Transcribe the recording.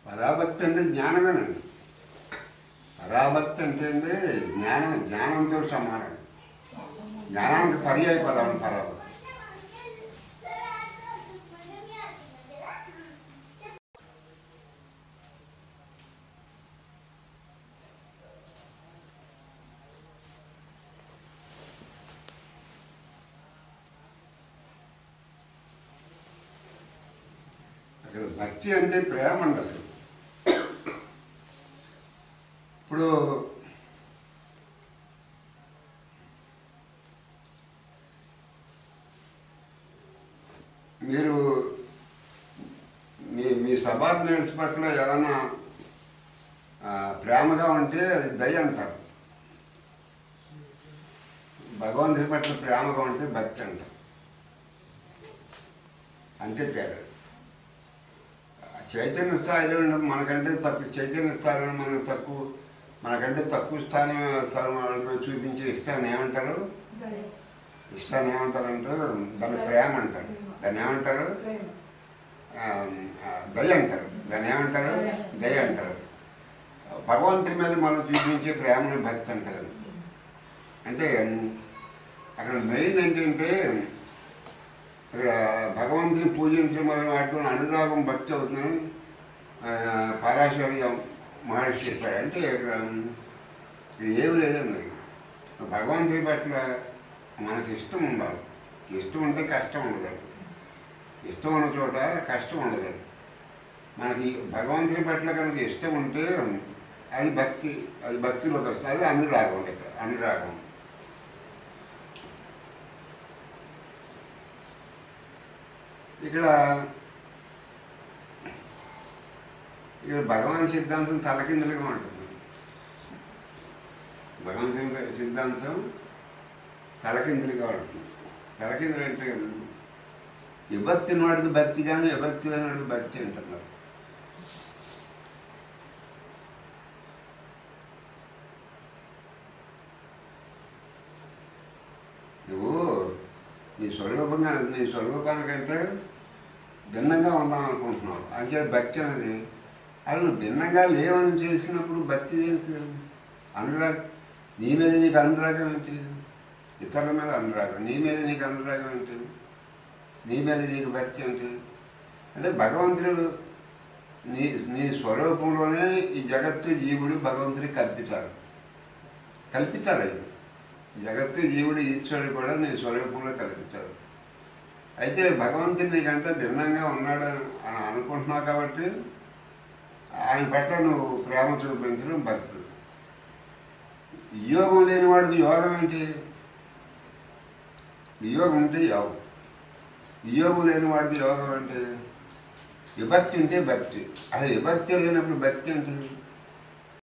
పరాభక్తి అంటే జ్ఞానమేనండి పరాభక్తి అంటే అండి జ్ఞానం జ్ఞానంతో సమానం జ్ఞానానికి పర్యాయ పదం పరాభక్తి అక్కడ భక్తి అంటే ప్రేమ అండి అసలు ఇప్పుడు మీరు మీ మీ సబార్డినేట్స్ పట్ల ఏమైనా ఆ, ప్రేమగా ఉంటే అది దయ అంటారు భగవంతుడి పట్ల ప్రేమగా ఉంటే భక్తి అంటారు అంతే తేడా చైతన్య స్థాయిలో ఉన్న మనకంటే తక్కువ చైతన్య స్థాయిలో మనకు తక్కువ మనకంటే తక్కువ స్థానం స్థానం వాళ్ళకి చూపించే ఇష్టాన్ని ఏమంటారు ఇష్టాన్ని ఏమంటారంటే దాన్ని ప్రేమ అంటారు దాన్ని ఏమంటారు ఆ, ఆ, దయ అంటారు దాన్ని ఏమంటారు దయ అంటారు భగవంతుడి మీద మనం చూపించే ప్రేమని భక్తి అంటారు అంటే అక్కడ మెయిన్ ఏంటంటే ఇక్కడ భగవంతుని పూజించడం మొదలు వాటిని అనురాగం భక్తి అవుతుందని ఆ, పరాశర్య మహర్షి చెప్పాడు అంటే ఇక్కడ ఇది ఏమి లేదండి భగవంతుడి పట్ల మనకి ఇష్టం ఉండాలి ఇష్టం ఉంటే కష్టం ఉండదు ఇష్టం ఉన్న చోట కష్టం ఉండదు మనకి భగవంతుడి పట్ల కనుక ఇష్టం ఉంటే అది భక్తి అది భక్తిలోకి వస్తుంది అది అనురాగం అండి ఇక్కడ అనురాగం ఇక్కడ ఇక్కడ భగవాన్ సిద్ధాంతం తలకిందులుగా ఉంటుంది భగవంతుని సిద్ధాంతం తలకిందులుగా ఉంటుంది తలకిందులు అంటే విభక్తి వాడికి భక్తి కానీ విభక్తి లేని వాడికి భక్తి అంటున్నారు నువ్వు నీ స్వరూపంగా నీ స్వరూపానికంటే భిన్నంగా ఉందాం అనుకుంటున్నావు అంచేది భక్తి అనేది అది నువ్వు భిన్నంగా లేవని చేసినప్పుడు భక్తి దేనికి అనురాగం నీ మీద నీకు అనురాగం ఏంటి ఇతరుల మీద అనురాగం నీ మీద నీకు అనురాగం ఏంటి నీ మీద నీకు భక్తి ఏంటి అంటే భగవంతుడు నీ నీ స్వరూపంలోనే ఈ జగత్తు జీవుడు భగవంతుడి కల్పించారు కల్పించాలి ఇది జగత్తు జీవుడు ఈశ్వరుడు కూడా నీ స్వరూపంలో కల్పించారు అయితే భగవంతుడు నీకంటే భిన్నంగా ఉన్నాడు అని అనుకుంటున్నావు కాబట్టి ఆయన పట్ల నువ్వు ప్రేమ చూపించడం భక్తి యోగం లేని వాడికి యోగం ఏంటి యోగం ఉంటే యోగం యోగం లేని వాడికి యోగం అంటే విభక్తి ఉంటే భక్తి అదే విభక్తి లేనప్పుడు భక్తి అంటే